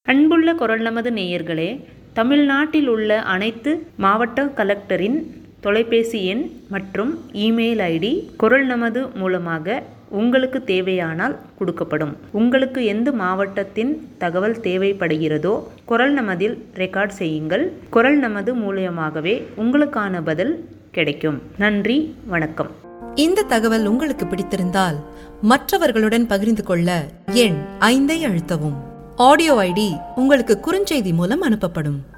அன்புள்ள குரல் நமது நேயர்களே தமிழ்நாட்டில் உள்ள அனைத்து மாவட்ட கலெக்டரின் தொலைபேசி எண் மற்றும் இமெயில் ஐடி குரல் நமது மூலமாக உங்களுக்கு தேவையானால் கொடுக்கப்படும் உங்களுக்கு எந்த மாவட்டத்தின் தகவல் தேவைப்படுகிறதோ குரல் நமதில் ரெக்கார்ட் செய்யுங்கள் குரல் நமது மூலியமாகவே உங்களுக்கான பதில் கிடைக்கும் நன்றி வணக்கம் இந்த தகவல் உங்களுக்கு பிடித்திருந்தால் மற்றவர்களுடன் பகிர்ந்து கொள்ள எண் ஐந்தை அழுத்தவும் ஆடியோ ஐடி உங்களுக்கு குறுஞ்செய்தி மூலம் அனுப்பப்படும்